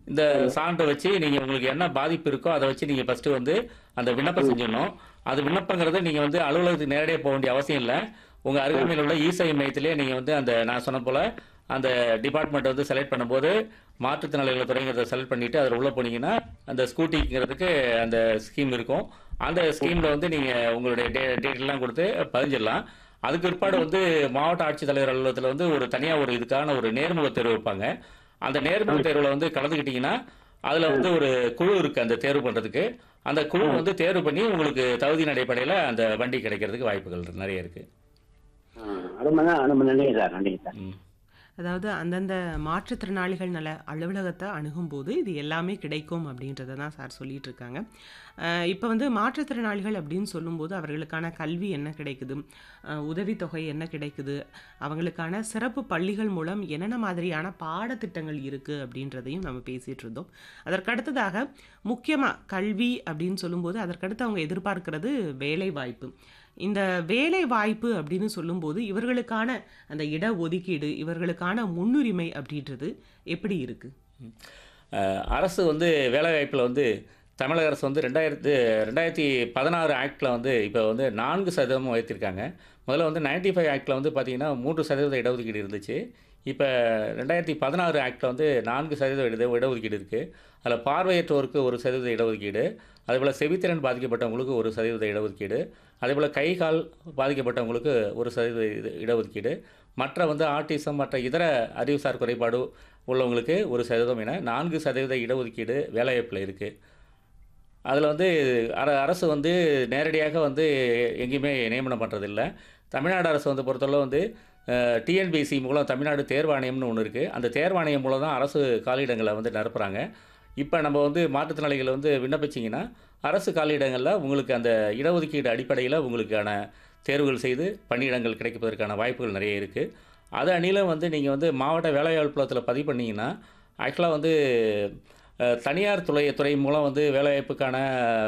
இந்த சான்றை வச்சு நீங்கள் உங்களுக்கு என்ன பாதிப்பு இருக்கோ அதை வச்சு நீங்கள் ஃபஸ்ட்டு வந்து அந்த விண்ணப்பம் செஞ்சிடணும் அது விண்ணப்பங்கிறது நீங்கள் வந்து அலுவலகத்துக்கு நேரடியாக போக வேண்டிய அவசியம் இல்லை உங்கள் அருகாமையில் உள்ள இசை மையத்திலே நீங்கள் வந்து அந்த நான் சொன்ன போல் அந்த டிபார்ட்மெண்ட் வந்து செலக்ட் பண்ணும்போது மாற்றுத்திறனாளிகளை துறைங்கிறத செலக்ட் பண்ணிவிட்டு அதில் உள்ளே போனீங்கன்னா அந்த ஸ்கூட்டிங்கிறதுக்கு அந்த ஸ்கீம் இருக்கும் அந்த ஸ்கீமில் வந்து நீங்கள் உங்களுடைய டே டீட்டெயிலாம் கொடுத்து பதிஞ்சிடலாம் அதுக்கு பிற்பாடு வந்து மாவட்ட ஆட்சித்தலைவர் அலுவலகத்தில் வந்து ஒரு தனியாக ஒரு இதுக்கான ஒரு நேர்முக தேர்வு வைப்பாங்க அந்த நேர்முக தேர்வில் வந்து கலந்துக்கிட்டீங்கன்னா அதில் வந்து ஒரு குழு இருக்குது அந்த தேர்வு பண்ணுறதுக்கு அந்த குழு வந்து தேர்வு பண்ணி உங்களுக்கு தகுதியின் அடிப்படையில் அந்த வண்டி கிடைக்கிறதுக்கு வாய்ப்புகள் நிறைய இருக்குது ரொம்ப ந- ரொம்ப நன்றிங்க சார் நன்றிங்க சார் ம் அதாவது அந்தந்த மாற்றுத்திறனாளிகள் நல அலுவலகத்தை அணுகும்போது இது எல்லாமே கிடைக்கும் அப்படின்றத தான் சார் சொல்லிட்டு இருக்காங்க இப்போ வந்து மாற்றுத்திறனாளிகள் அப்படின்னு சொல்லும்போது அவர்களுக்கான கல்வி என்ன கிடைக்குது அஹ், உதவித்தொகை என்ன கிடைக்குது அவங்களுக்கான சிறப்பு பள்ளிகள் மூலம் என்னென்ன மாதிரியான பாடத்திட்டங்கள் இருக்குது அப்படின்றதையும் நம்ம பேசிகிட்டு இருந்தோம் அதற்கடுத்ததாக முக்கியமாக கல்வி அப்படின்னு சொல்லும்போது அதற்கடுத்து அவங்க எதிர்பார்க்கிறது வேலை வாய்ப்பு இந்த வேலை வாய்ப்பு அப்படின்னு சொல்லும்போது இவர்களுக்கான அந்த இட ஒதுக்கீடு இவர்களுக்கான முன்னுரிமை அப்படின்றது எப்படி இருக்கு அஹ், அரசு வந்து வேலைவாய்ப்பில் வந்து தமிழக அரசு வந்து ரெண்டாயிரத்து ரெண்டாயிரத்தி பதினாறு ஆக்டில் வந்து இப்போ வந்து நான்கு சதவீதம் உயர்த்திருக்காங்க முதல்ல வந்து நைன்டி ஃபைவ் ஆக்டில் வந்து பார்த்தீங்கன்னா மூன்று சதவீத இடஒதுக்கீடு இருந்துச்சு இப்போ ரெண்டாயிரத்தி பதினாறு ஆக்டில் வந்து நான்கு சதவீத இட இடஒதுக்கீடு இருக்குது அதில் பார்வையற்றோருக்கு ஒரு சதவீத இடஒதுக்கீடு அதேபோல் செவித்திறன் பாதிக்கப்பட்டவங்களுக்கு ஒரு சதவீத இடஒதுக்கீடு அதேபோல் கை கால் பாதிக்கப்பட்டவங்களுக்கு ஒரு சதவீத இது இடஒதுக்கீடு மற்ற வந்து ஆட்டிசம் மற்ற இதர அறிவுசார் குறைபாடு உள்ளவங்களுக்கு ஒரு சதவீதம் என நான்கு சதவீத இடஒதுக்கீடு வேலைவாய்ப்பில் இருக்குது அதில் வந்து அர அரசு வந்து நேரடியாக வந்து எங்கேயுமே நியமனம் பண்ணுறதில்ல தமிழ்நாடு அரசு வந்து பொறுத்தளவு வந்து டிஎன்பிசி மூலம் தமிழ்நாடு தேர்வாணையம்னு ஒன்று இருக்குது அந்த தேர்வாணையம் மூலம் தான் அரசு காலியிடங்களை வந்து நிரப்புறாங்க இப்போ நம்ம வந்து மாற்றுத்திறனாளிகள் வந்து விண்ணப்பிச்சிங்கன்னா அரசு காலியிடங்களில் உங்களுக்கு அந்த இடஒதுக்கீடு அடிப்படையில் உங்களுக்கான தேர்வுகள் செய்து பணியிடங்கள் கிடைப்பதற்கான வாய்ப்புகள் நிறைய இருக்குது அது அணியில் வந்து நீங்கள் வந்து மாவட்ட வேலைவாய்ப்புலத்தில் பதிவு பண்ணீங்கன்னா ஆக்சுவலாக வந்து அஹ், தனியார் துறை துறை மூலம் வந்து வேலைவாய்ப்புக்கான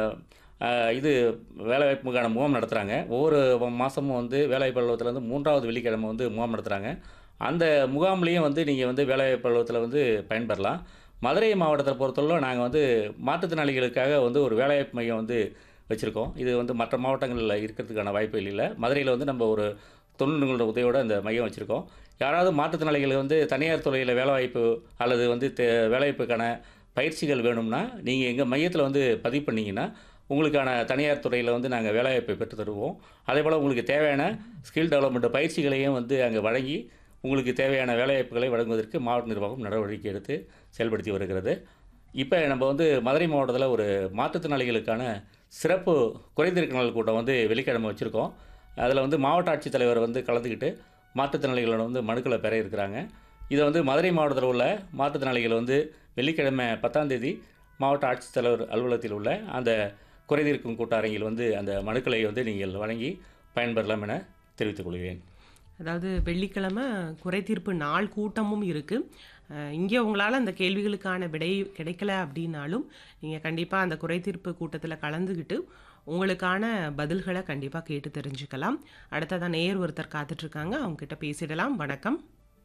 அஹ், இது வேலைவாய்ப்புக்கான முகாம் நடத்துகிறாங்க ஒவ்வொரு மாதமும் வந்து வேலைவாய்ப்பு அலுவலகத்தில் வந்து மூன்றாவது வெள்ளிக்கிழமை வந்து முகாம் நடத்துகிறாங்க அந்த முகாம்லேயும் வந்து நீங்கள் வந்து வேலைவாய்ப்பு அலுவலகத்தில் வந்து பயன்பெறலாம் மதுரை மாவட்டத்தை பொறுத்தவரை நாங்கள் வந்து மாற்றுத்திறனாளிகளுக்காக வந்து ஒரு வேலைவாய்ப்பு மையம் வந்து வச்சுருக்கோம் இது வந்து மற்ற மாவட்டங்களில் இருக்கிறதுக்கான வாய்ப்புகள் இல்லை மதுரையில் வந்து நம்ம ஒரு தொழில்நுட்பங்களோட உதவியோட இந்த மையம் வச்சுருக்கோம் யாராவது மாற்றுத்திறனாளிகள் வந்து தனியார் துறையில் வேலைவாய்ப்பு அல்லது வந்து தே- வேலைவாய்ப்புக்கான பயிற்சிகள் வேணும்னா நீங்கள் எங்கள் மையத்தில் வந்து பதிவு பண்ணிங்கன்னா உங்களுக்கான தனியார் துறையில் வந்து நாங்கள் வேலைவாய்ப்பை பெற்று தருவோம் அதே போல் உங்களுக்கு தேவையான ஸ்கில் டெவலப்மெண்ட் பயிற்சிகளையும் வந்து அங்கே வழங்கி உங்களுக்கு தேவையான வேலைவாய்ப்புகளை வழங்குவதற்கு மாவட்ட நிர்வாகம் நடவடிக்கை எடுத்து செயல்படுத்தி வருகிறது இப்போ நம்ம வந்து மதுரை மாவட்டத்தில் ஒரு மாற்றுத்திறனாளிகளுக்கான சிறப்பு குறைதீர்க்க நாள் கூட்டம் வந்து வெள்ளிக்கிழமை வச்சுருக்கோம் அதில் வந்து மாவட்ட ஆட்சித்தலைவர் வந்து கலந்துக்கிட்டு மாற்றுத்திறனாளிகளோட வந்து மனுக்களை பெற இருக்கிறாங்க இதை வந்து மதுரை மாவட்டத்தில் உள்ள மாற்றுத்திறனாளிகள் வந்து வெள்ளிக்கிழமை பத்தாம் தேதி மாவட்ட ஆட்சித்தலைவர் அலுவலகத்தில் உள்ள அந்த குறைதீர்க்கும் கூட்டரங்கில் வந்து அந்த மனுக்களை வந்து நீங்கள் வழங்கி பயன்பெறலாம் என தெரிவித்துக் கொள்கிறேன் அதாவது வெள்ளிக்கிழமை குறை தீர்ப்பு நாள் கூட்டமும் இருக்குது இங்கே உங்களால் அந்த கேள்விகளுக்கான விடை கிடைக்கல அப்படின்னாலும் நீங்கள் கண்டிப்பாக அந்த குறை தீர்ப்பு கூட்டத்தில் கலந்துக்கிட்டு உங்களுக்கான பதில்களை கண்டிப்பாக கேட்டு தெரிஞ்சுக்கலாம் அடுத்ததான் நேர் ஒருத்தர் காத்துட்ருக்காங்க அவங்ககிட்ட பேசிடலாம் வணக்கம்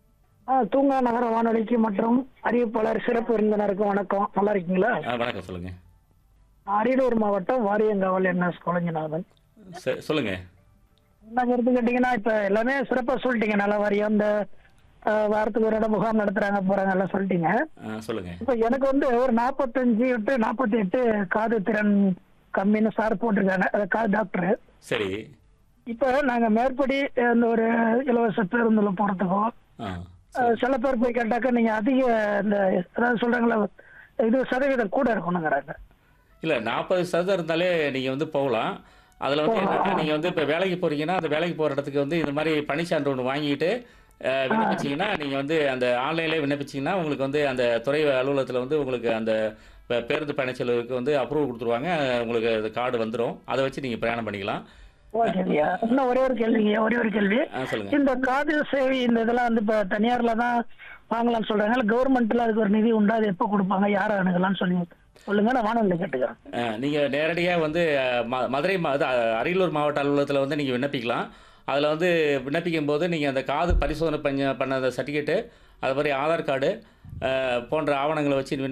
ஆ, தூங்கா நகர வானொலிக்கு மற்றும் அறிவிப்பாளர் சிறப்பு விருந்தினருக்கும் வணக்கம் நல்லா இருக்கீங்களா ஆ, வணக்கம் சொல்லுங்கள் அரியலூர் மாவட்டம் வாரியங்காவல் என்எஸ் கொலஞ்சிநாதன் சொல்லுங்கள் என்ன கருத்து கேட்டீங்கன்னா இப்ப எல்லாமே சிறப்பா சொல்லிட்டீங்க நல்ல வாரியம் இந்த ஆ, வாரத்துக்கு ஒரு இடம் முகாம் நடத்துறாங்க போறாங்க எல்லாம் சொல்லிட்டீங்க சொல்லுங்கள் இப்ப எனக்கு வந்து ஒரு நாற்பத்தஞ்சு டு நாற்பத்தி எட்டு காது திறன் கம்மின்னு சார் போட்டிருக்காங்க அது காது டாக்டர் சரி இப்ப நாங்க மேற்படி இந்த ஒரு இலவச பேருந்துல போறதுக்கோ ஆ அஹ் சில பேர் போய் கேட்டாக்கா நீங்க அதிக இந்த அதாவது சொல்றாங்களா இது சதவீதம் கூட இருக்கணுங்கிறாங்க இல்லை நாற்பது சதவீதம் இருந்தாலே நீங்கள் வந்து போகலாம் அதில் வந்து என்னன்னா நீங்கள் வந்து இப்போ வேலைக்கு போகிறீங்கன்னா அந்த வேலைக்கு போகிற இடத்துக்கு வந்து இந்த மாதிரி பணிச்சான்று ஒன்று வாங்கிட்டு அஹ், விண்ணப்பிச்சீங்கன்னா நீங்கள் வந்து அந்த ஆன்லைன்லேயே விண்ணப்பிச்சீங்கன்னா உங்களுக்கு வந்து அந்த துறை அலுவலகத்தில் வந்து உங்களுக்கு அந்த பே- பேருந்து பயணச்செலவுக்கு வந்து அப்ரூவல் கொடுத்துருவாங்க உங்களுக்கு அந்த கார்டு வந்துடும் அதை வச்சு நீங்கள் பிரயாணம் பண்ணிக்கலாம் ஓகேங்கய்யா இன்னும் ஒரே ஒரு கேள்விங்க ஒரே ஒரு கேள்வி ஆ சொல்லுங்கள் இந்த காது சேவை இந்த இதெல்லாம் வந்து இப்ப தனியார்ல தான் வாங்கலாம்னு சொல்றாங்க கவர்மெண்ட்ல அதுக்கு ஒரு நிதி உண்டா அது எப்போ கொடுப்பாங்க யாரை அணுகலாம்னு சொல்லி சொல்லுங்க நான் வானொலி கேட்டுக்கிறேன் நீங்கள் நேரடியாக வந்து அஹ், ம மதுரை மா இது, அஹ், அரியலூர் மாவட்ட அலுவலகத்தில் வந்து நீங்கள் விண்ணப்பிக்கலாம் அதில் வந்து விண்ணப்பிக்கும் போது நீங்கள் அந்த காது பரிசோதனை பண்ண பண்ண அந்த சர்டிஃபிகேட்டு அது மாதிரி ஆதார் கார்டு அஹ், போன்ற ஆவணங்களை வச்சு